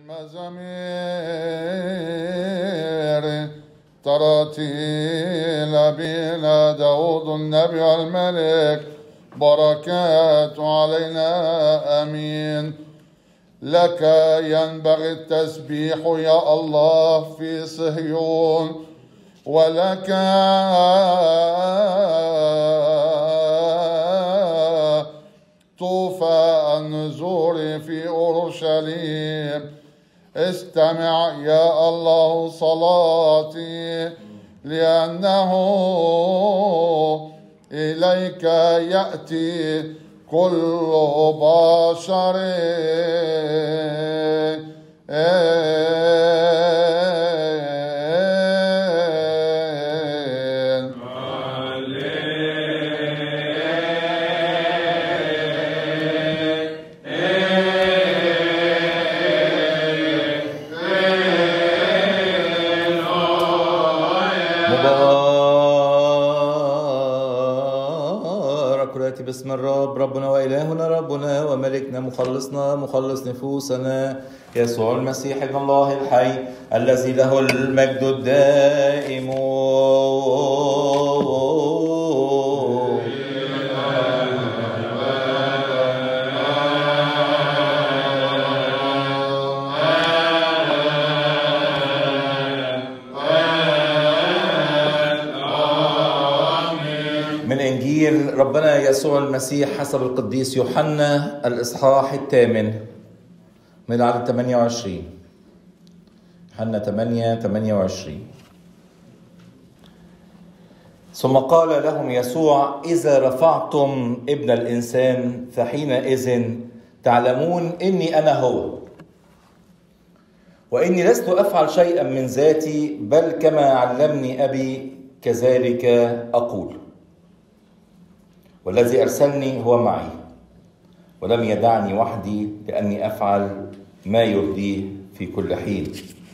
مزامير تراتيل أبينا داود النبي والملك بركات علينا أمين لك ينبغي التسبيح يا الله في صهيون ولك طوفى النزول في أورشليم استمع يا الله صلاتي لأنه إليك يأتي كل بشر مبارك الآتي باسم الرب ربنا وإلهنا ربنا وملكنا مخلصنا مخلص نفوسنا يسوع المسيح ابن الله الحي الذي له المجد الدائم من إنجيل ربنا يسوع المسيح حسب القديس يوحنا الإصحاح الثامن من عدد 28 يوحنا 8 28 ثم قال لهم يسوع إذا رفعتم ابن الإنسان فحينئذ تعلمون إني أنا هو وإني لست أفعل شيئا من ذاتي بل كما علمني أبي كذلك أقول والذي أرسلني هو معي ولم يدعني وحدي لأني أفعل ما يرضيه في كل حين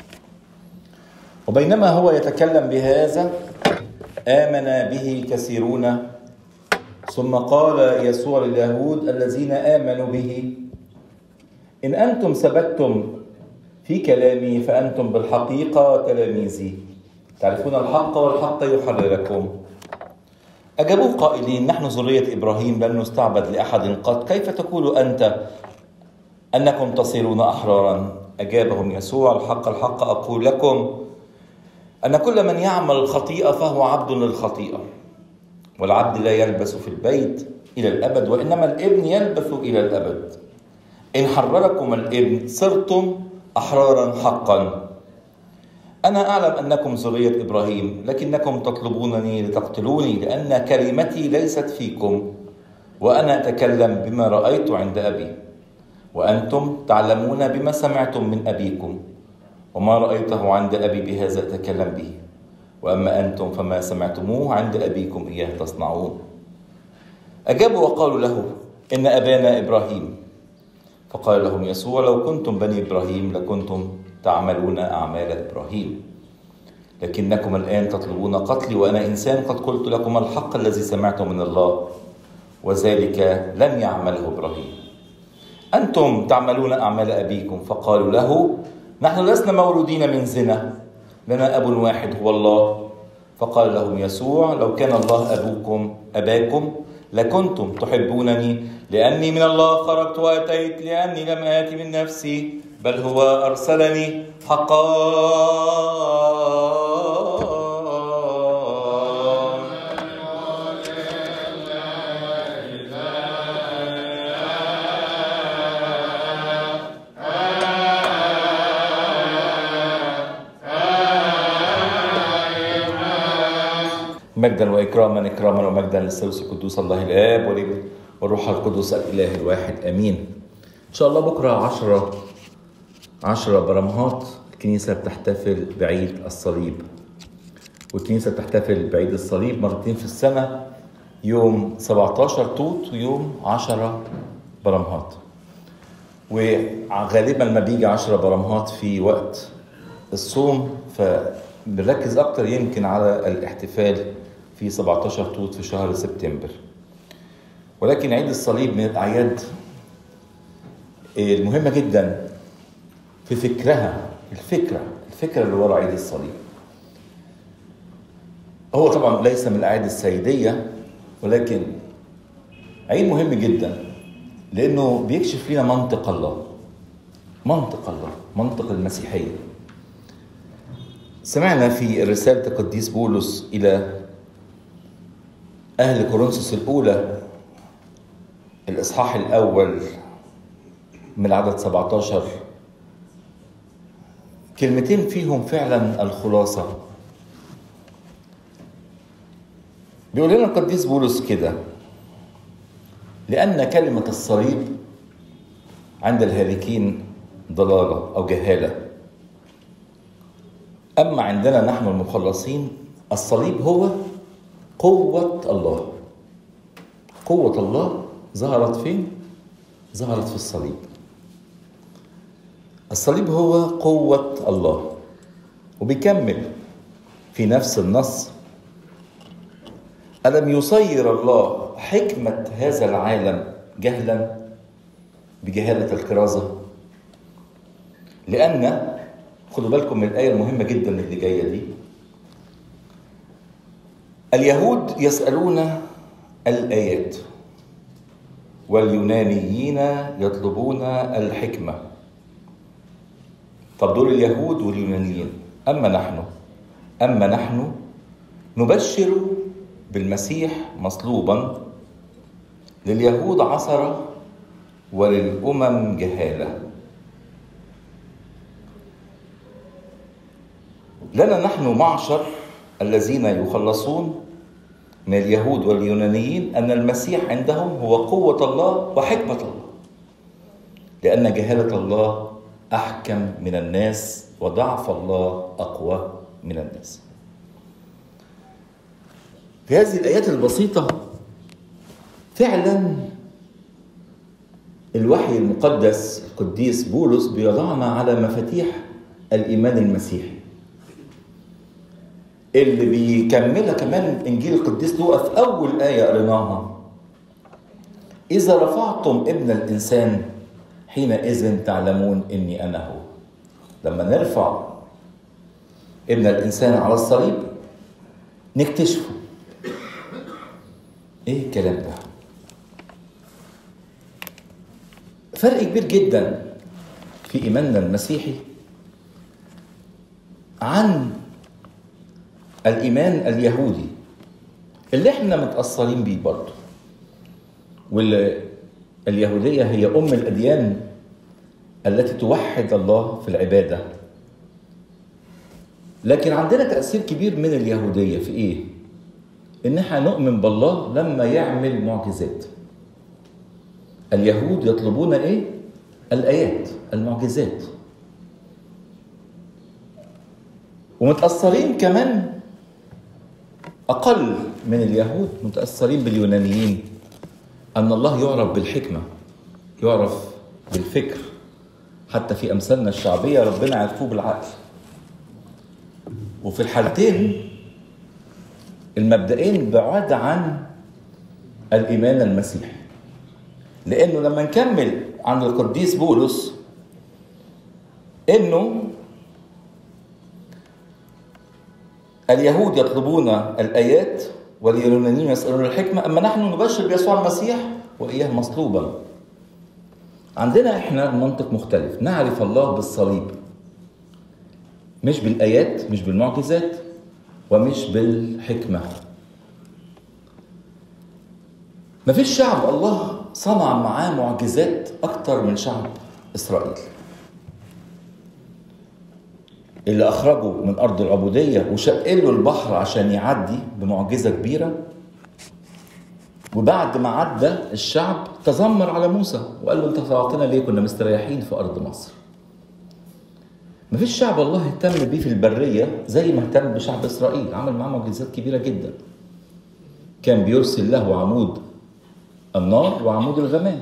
وبينما هو يتكلم بهذا آمن به كثيرون ثم قال يسوع لليهود الذين آمنوا به إن أنتم ثبتتم في كلامي فأنتم بالحقيقة تلاميذي تعرفون الحق والحق يحرركم أجابوه قائلين نحن ذرية إبراهيم لم نستعبد لأحد قط كيف تقول أنت أنكم تصيرون أحرارا أجابهم يسوع الحق الحق أقول لكم أن كل من يعمل الخطيئة فهو عبد للخطيئة والعبد لا يلبس في البيت إلى الأبد وإنما الابن يلبث إلى الأبد إن حرركم الابن صرتم أحرارا حقا أنا أعلم أنكم ذرية إبراهيم لكنكم تطلبونني لتقتلوني لأن كلمتي ليست فيكم وأنا أتكلم بما رأيت عند أبي وأنتم تعلمون بما سمعتم من أبيكم وما رأيته عند أبي بهذا أتكلم به وأما أنتم فما سمعتموه عند أبيكم إياه تصنعون أجابوا وقالوا له إن أبانا إبراهيم فقال لهم يسوع لو كنتم بني إبراهيم لكنتم تعملون أعمال إبراهيم لكنكم الآن تطلبون قتلي وأنا إنسان قد قلت لكم الحق الذي سمعته من الله وذلك لم يعمله إبراهيم أنتم تعملون أعمال أبيكم فقالوا له نحن لسنا مولودين من زنا لنا أب واحد هو الله فقال لهم يسوع لو كان الله أبوكم أباكم لكنتم تحبونني لأني من الله خرجت وأتيت لأني لم آتي من نفسي بل هو أرسلني حقا مجدا واكراما اكراما ومجدا للثالوث القدوس الله الاب والابن والروح القدس الاله الواحد امين ان شاء الله بكره عشرة عشرة برمهات الكنيسة بتحتفل بعيد الصليب والكنيسة بتحتفل بعيد الصليب مرتين في السنة يوم 17 توت ويوم 10 برمهات وغالبا ما بيجي 10 برمهات في وقت الصوم فبنركز اكتر يمكن على الاحتفال في 17 توت في شهر سبتمبر ولكن عيد الصليب من الاعياد المهمه جدا في فكرها الفكرة الفكرة اللي ورا عيد الصليب هو طبعا ليس من الأعياد السيدية ولكن عيد مهم جدا لأنه بيكشف لنا منطق الله منطق الله منطق المسيحية سمعنا في رسالة القديس بولس إلى أهل كورنثوس الأولى الإصحاح الأول من العدد 17 كلمتين فيهم فعلا الخلاصة بيقول لنا القديس بولس كده لأن كلمة الصليب عند الهالكين ضلالة أو جهالة أما عندنا نحن المخلصين الصليب هو قوة الله قوة الله ظهرت فين؟ ظهرت في الصليب الصليب هو قوة الله وبيكمل في نفس النص ألم يصير الله حكمة هذا العالم جهلا بجهالة الكرازة لأن خدوا بالكم من الآية المهمة جدا اللي جاية دي اليهود يسألون الآيات واليونانيين يطلبون الحكمة طب دول اليهود واليونانيين أما نحن أما نحن نبشر بالمسيح مصلوبا لليهود عثرة وللأمم جهالة لنا نحن معشر الذين يخلصون من اليهود واليونانيين أن المسيح عندهم هو قوة الله وحكمة الله لأن جهالة الله أحكم من الناس وضعف الله أقوى من الناس في هذه الآيات البسيطة فعلا الوحي المقدس القديس بولس بيضعنا على مفاتيح الإيمان المسيحي اللي بيكملها كمان إنجيل القديس لوقا في أول آية قريناها إذا رفعتم ابن الإنسان حينئذ تعلمون إني أنا هو لما نرفع ابن الإنسان على الصليب نكتشفه ايه الكلام ده فرق كبير جدا في ايماننا المسيحي عن الايمان اليهودي اللي احنا متاثرين بيه برضه واللي اليهوديه هي ام الاديان التي توحد الله في العباده لكن عندنا تاثير كبير من اليهوديه في ايه ان احنا نؤمن بالله لما يعمل معجزات اليهود يطلبون ايه الايات المعجزات ومتاثرين كمان اقل من اليهود متاثرين باليونانيين ان الله يعرف بالحكمه يعرف بالفكر حتى في امثالنا الشعبيه ربنا عرفوه بالعقل وفي الحالتين المبدئين بعاد عن الايمان المسيحي لانه لما نكمل عن القديس بولس انه اليهود يطلبون الايات واليونانيين يسالون الحكمه اما نحن نبشر بيسوع المسيح واياه مصلوبا عندنا احنا منطق مختلف نعرف الله بالصليب مش بالايات مش بالمعجزات ومش بالحكمة ما فيش شعب الله صنع معاه معجزات أكتر من شعب إسرائيل اللي أخرجه من أرض العبودية وشقله البحر عشان يعدي بمعجزة كبيرة وبعد ما عدى الشعب تذمر على موسى وقال له انت طلعتنا ليه كنا مستريحين في ارض مصر مفيش شعب الله اهتم بيه في البرية زي ما اهتم بشعب إسرائيل عمل معاه معجزات كبيرة جدا كان بيرسل له عمود النار وعمود الغمام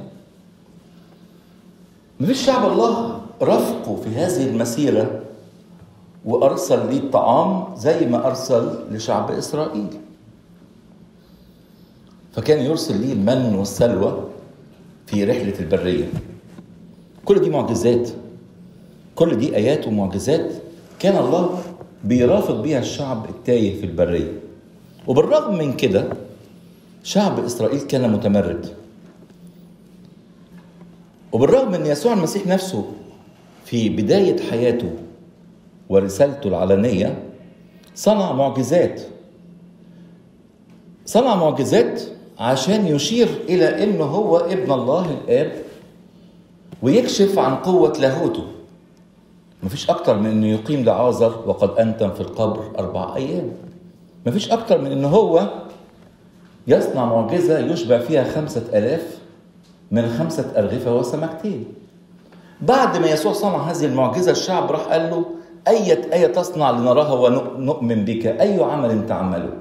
مفيش شعب الله رفقه في هذه المسيرة وأرسل ليه الطعام زي ما أرسل لشعب إسرائيل فكان يرسل ليه المن والسلوى في رحلة البرية كل دي معجزات كل دي ايات ومعجزات كان الله بيرافق بيها الشعب التايه في البريه وبالرغم من كده شعب اسرائيل كان متمرد وبالرغم ان يسوع المسيح نفسه في بدايه حياته ورسالته العلنيه صنع معجزات صنع معجزات عشان يشير الى انه هو ابن الله الاب ويكشف عن قوه لاهوته مفيش اكتر من انه يقيم لعازر وقد انتم في القبر اربع ايام مفيش اكتر من انه هو يصنع معجزه يشبع فيها خمسه الاف من خمسه ارغفه وسمكتين بعد ما يسوع صنع هذه المعجزه الشعب راح قال له أية آية تصنع لنراها ونؤمن بك أي عمل تعمله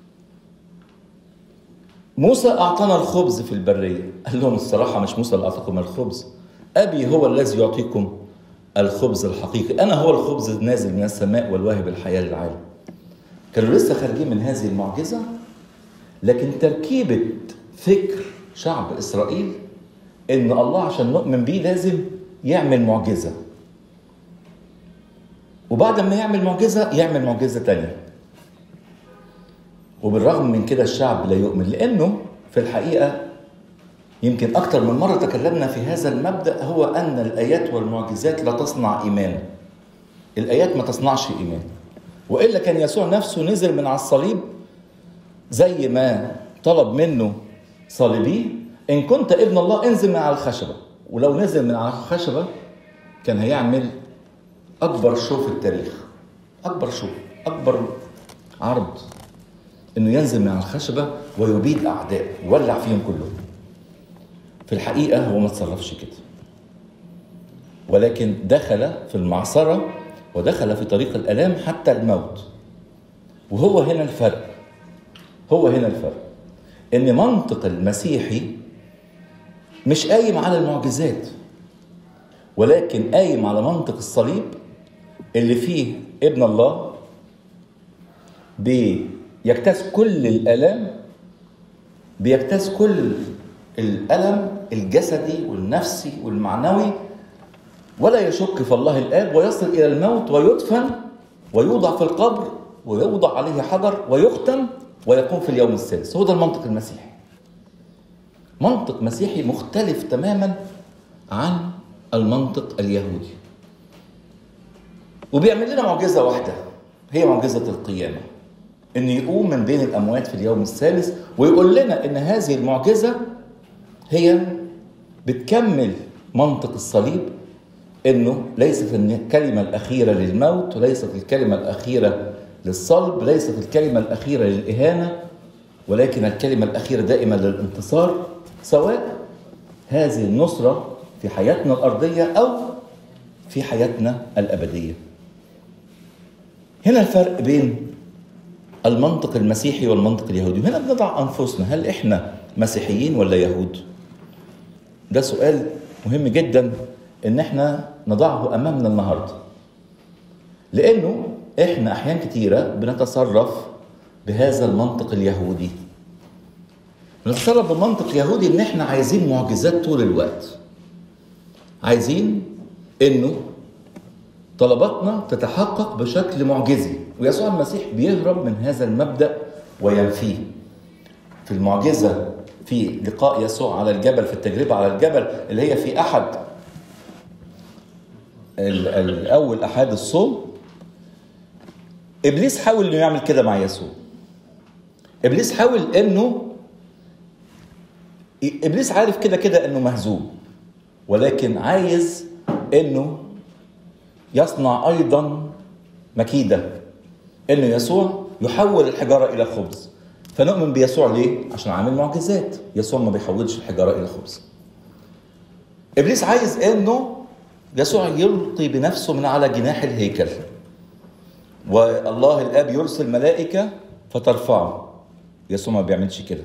موسى أعطانا الخبز في البرية قال لهم الصراحة مش موسى اللي أعطاكم الخبز أبي هو الذي يعطيكم الخبز الحقيقي أنا هو الخبز النازل من السماء والواهب الحياة للعالم كانوا لسه خارجين من هذه المعجزة لكن تركيبة فكر شعب إسرائيل إن الله عشان نؤمن بيه لازم يعمل معجزة وبعد ما يعمل معجزة يعمل معجزة تانية وبالرغم من كده الشعب لا يؤمن لأنه في الحقيقة يمكن أكثر من مرة تكلمنا في هذا المبدأ هو أن الآيات والمعجزات لا تصنع إيمان الآيات ما تصنعش إيمان وإلا كان يسوع نفسه نزل من على الصليب زي ما طلب منه صليبيه إن كنت ابن الله انزل من على الخشبة ولو نزل من على الخشبة كان هيعمل اكبر شو في التاريخ اكبر شو اكبر عرض انه ينزل من على الخشبه ويبيد اعداء يولع فيهم كلهم في الحقيقه هو ما تصرفش كده ولكن دخل في المعصره ودخل في طريق الالام حتى الموت وهو هنا الفرق هو هنا الفرق ان منطق المسيحي مش قايم على المعجزات ولكن قايم على منطق الصليب اللي فيه ابن الله بيجتاز كل الالام بيجتاز كل الالم الجسدي والنفسي والمعنوي ولا يشك في الله الاب ويصل الى الموت ويدفن ويوضع في القبر ويوضع عليه حجر ويختم ويقوم في اليوم السادس هو ده المنطق المسيحي منطق مسيحي مختلف تماما عن المنطق اليهودي وبيعمل لنا معجزة واحدة هي معجزة القيامة إن يقوم من بين الأموات في اليوم الثالث ويقول لنا إن هذه المعجزة هي بتكمل منطق الصليب إنه ليست الكلمة الأخيرة للموت وليست الكلمة الأخيرة للصلب ليست الكلمة الأخيرة للإهانة ولكن الكلمة الأخيرة دائما للانتصار سواء هذه النصرة في حياتنا الأرضية أو في حياتنا الأبدية هنا الفرق بين المنطق المسيحي والمنطق اليهودي وهنا بنضع أنفسنا هل إحنا مسيحيين ولا يهود ده سؤال مهم جدا إن إحنا نضعه أمامنا النهاردة لأنه إحنا أحيان كتيرة بنتصرف بهذا المنطق اليهودي بنتصرف بمنطق يهودي إن إحنا عايزين معجزات طول الوقت عايزين إنه طلباتنا تتحقق بشكل معجزي ويسوع المسيح بيهرب من هذا المبدا وينفيه في المعجزه في لقاء يسوع على الجبل في التجربه على الجبل اللي هي في احد الاول احاد الصوم ابليس حاول انه يعمل كده مع يسوع ابليس حاول انه ابليس عارف كده كده انه مهزوم ولكن عايز انه يصنع ايضا مكيده انه يسوع يحول الحجاره الى خبز فنؤمن بيسوع ليه؟ عشان عامل معجزات يسوع ما بيحولش الحجاره الى خبز ابليس عايز انه يسوع يلقي بنفسه من على جناح الهيكل والله الاب يرسل ملائكه فترفعه يسوع ما بيعملش كده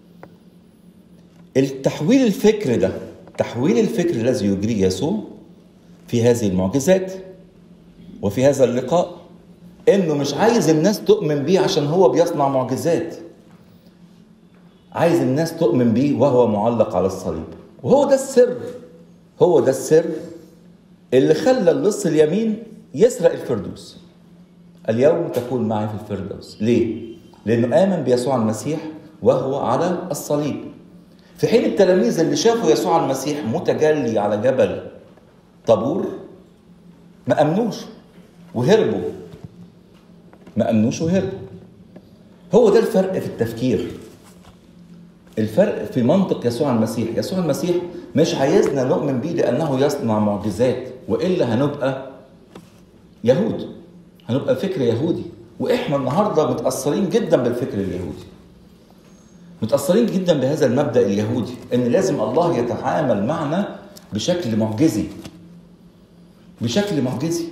التحويل الفكر ده تحويل الفكر الذي يجريه يسوع في هذه المعجزات وفي هذا اللقاء انه مش عايز الناس تؤمن بيه عشان هو بيصنع معجزات عايز الناس تؤمن بيه وهو معلق على الصليب وهو ده السر هو ده السر اللي خلى اللص اليمين يسرق الفردوس اليوم تكون معي في الفردوس ليه؟ لأنه آمن بيسوع المسيح وهو على الصليب في حين التلاميذ اللي شافوا يسوع المسيح متجلي على جبل طابور ما أمنوش وهربوا ما أمنوش وهربوا هو ده الفرق في التفكير الفرق في منطق يسوع المسيح يسوع المسيح مش عايزنا نؤمن بيه لأنه يصنع معجزات وإلا هنبقى يهود هنبقى فكر يهودي وإحنا النهاردة متأثرين جدا بالفكر اليهودي متأثرين جدا بهذا المبدأ اليهودي إن لازم الله يتعامل معنا بشكل معجزي بشكل معجزي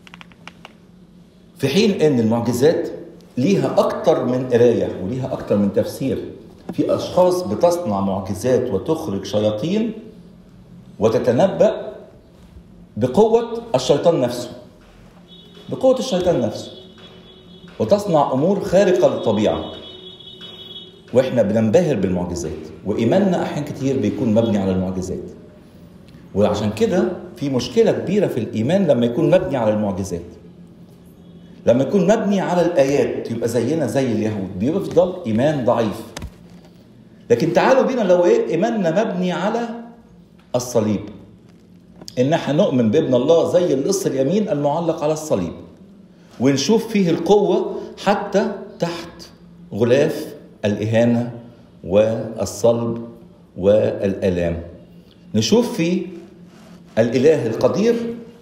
في حين ان المعجزات ليها اكتر من قرايه وليها اكتر من تفسير في اشخاص بتصنع معجزات وتخرج شياطين وتتنبأ بقوة الشيطان نفسه بقوة الشيطان نفسه وتصنع امور خارقة للطبيعة واحنا بننبهر بالمعجزات وايماننا احيان كتير بيكون مبني على المعجزات وعشان كده في مشكلة كبيرة في الإيمان لما يكون مبني على المعجزات لما يكون مبني على الآيات يبقى زينا زي اليهود بيفضل إيمان ضعيف لكن تعالوا بينا لو إيه إيماننا مبني على الصليب إن احنا نؤمن بابن الله زي اللص اليمين المعلق على الصليب ونشوف فيه القوة حتى تحت غلاف الإهانة والصلب والآلام نشوف فيه الإله القدير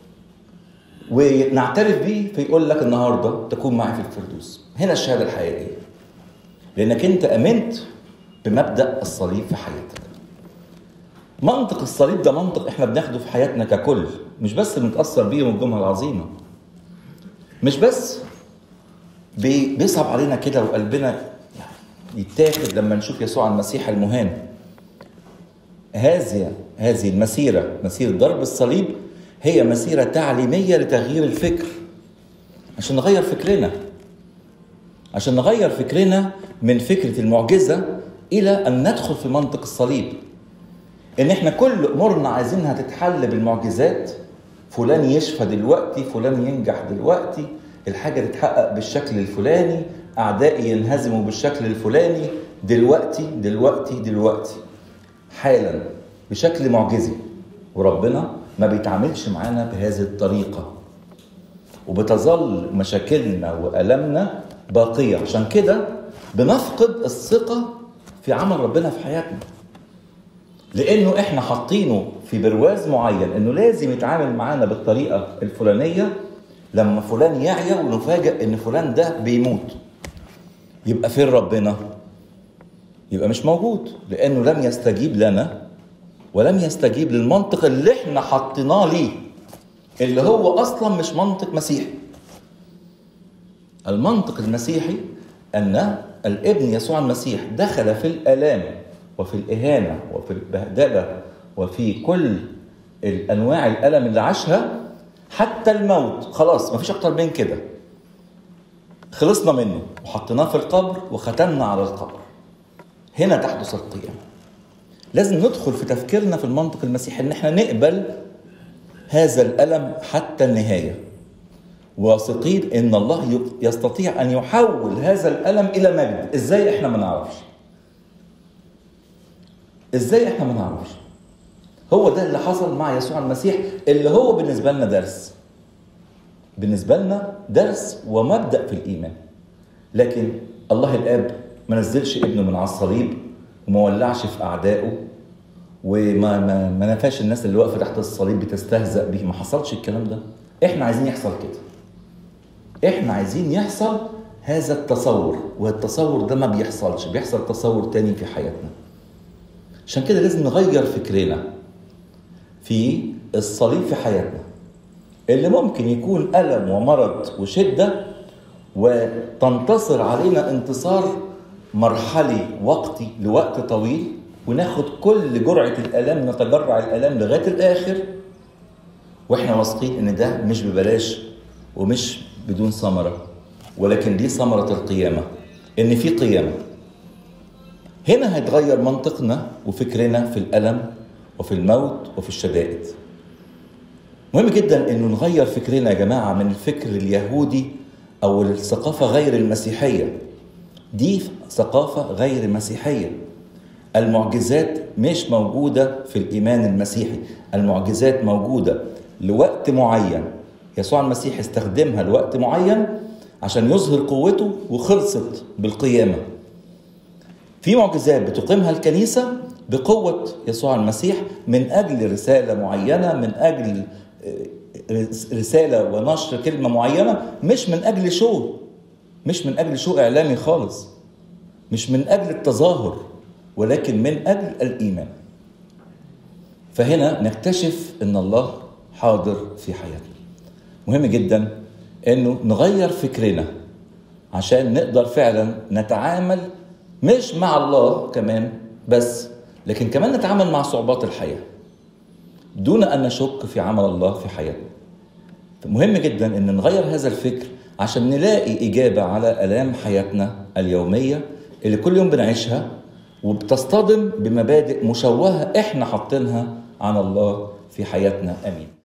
ونعترف بيه فيقول لك النهارده تكون معي في الفردوس هنا الشهاده الحقيقيه لانك انت امنت بمبدا الصليب في حياتك منطق الصليب ده منطق احنا بناخده في حياتنا ككل مش بس بنتاثر بيه من الجمله العظيمه مش بس بي- بيصعب علينا كده وقلبنا يتاخد لما نشوف يسوع المسيح المهان هذه هذه المسيرة مسيرة ضرب الصليب هي مسيرة تعليمية لتغيير الفكر عشان نغير فكرنا عشان نغير فكرنا من فكرة المعجزة إلى أن ندخل في منطق الصليب إن إحنا كل أمورنا عايزينها تتحل بالمعجزات فلان يشفى دلوقتي فلان ينجح دلوقتي الحاجة تتحقق بالشكل الفلاني أعدائي ينهزموا بالشكل الفلاني دلوقتي دلوقتي دلوقتي حالا بشكل معجزي وربنا ما بيتعاملش معانا بهذه الطريقة وبتظل مشاكلنا وألمنا باقية عشان كده بنفقد الثقة في عمل ربنا في حياتنا لأنه إحنا حاطينه في برواز معين إنه لازم يتعامل معانا بالطريقة الفلانية لما فلان يعيا ونفاجئ إن فلان ده بيموت يبقى فين ربنا؟ يبقى مش موجود لانه لم يستجيب لنا ولم يستجيب للمنطق اللي احنا حطيناه ليه اللي هو اصلا مش منطق مسيحي المنطق المسيحي ان الابن يسوع المسيح دخل في الالام وفي الاهانه وفي البهدله وفي كل الانواع الالم اللي عاشها حتى الموت خلاص مفيش اكتر من كده خلصنا منه وحطيناه في القبر وختمنا على القبر هنا تحدث القيامة لازم ندخل في تفكيرنا في المنطق المسيحي ان احنا نقبل هذا الألم حتى النهاية واثقين ان الله يستطيع ان يحول هذا الألم إلى مجد ازاي احنا ما نعرفش ازاي احنا ما نعرفش هو ده اللي حصل مع يسوع المسيح اللي هو بالنسبة لنا درس بالنسبة لنا درس ومبدأ في الإيمان لكن الله الآب ما نزلش ابنه من على الصليب وما ولعش في أعدائه وما ما, ما نفاش الناس اللي واقفة تحت الصليب بتستهزأ به ما حصلش الكلام ده احنا عايزين يحصل كده احنا عايزين يحصل هذا التصور والتصور ده ما بيحصلش بيحصل تصور تاني في حياتنا عشان كده لازم نغير فكرنا في الصليب في حياتنا اللي ممكن يكون ألم ومرض وشدة وتنتصر علينا انتصار مرحلي وقتي لوقت طويل وناخد كل جرعة الآلام نتجرع الآلام لغاية الآخر واحنا واثقين ان ده مش ببلاش ومش بدون ثمرة ولكن دي ثمرة القيامة ان في قيامة هنا هيتغير منطقنا وفكرنا في الألم وفي الموت وفي الشدائد مهم جدا انه نغير فكرنا يا جماعه من الفكر اليهودي او الثقافه غير المسيحيه دي ثقافه غير مسيحيه المعجزات مش موجوده في الايمان المسيحي المعجزات موجوده لوقت معين يسوع المسيح استخدمها لوقت معين عشان يظهر قوته وخلصت بالقيامه في معجزات بتقيمها الكنيسه بقوه يسوع المسيح من اجل رساله معينه من اجل رساله ونشر كلمه معينه مش من اجل شو مش من اجل شو اعلامي خالص مش من اجل التظاهر ولكن من اجل الايمان فهنا نكتشف ان الله حاضر في حياتنا مهم جدا انه نغير فكرنا عشان نقدر فعلا نتعامل مش مع الله كمان بس لكن كمان نتعامل مع صعوبات الحياه دون ان نشك في عمل الله في حياتنا مهم جدا ان نغير هذا الفكر عشان نلاقي اجابه على الام حياتنا اليوميه اللي كل يوم بنعيشها وبتصطدم بمبادئ مشوهه احنا حاطينها عن الله في حياتنا امين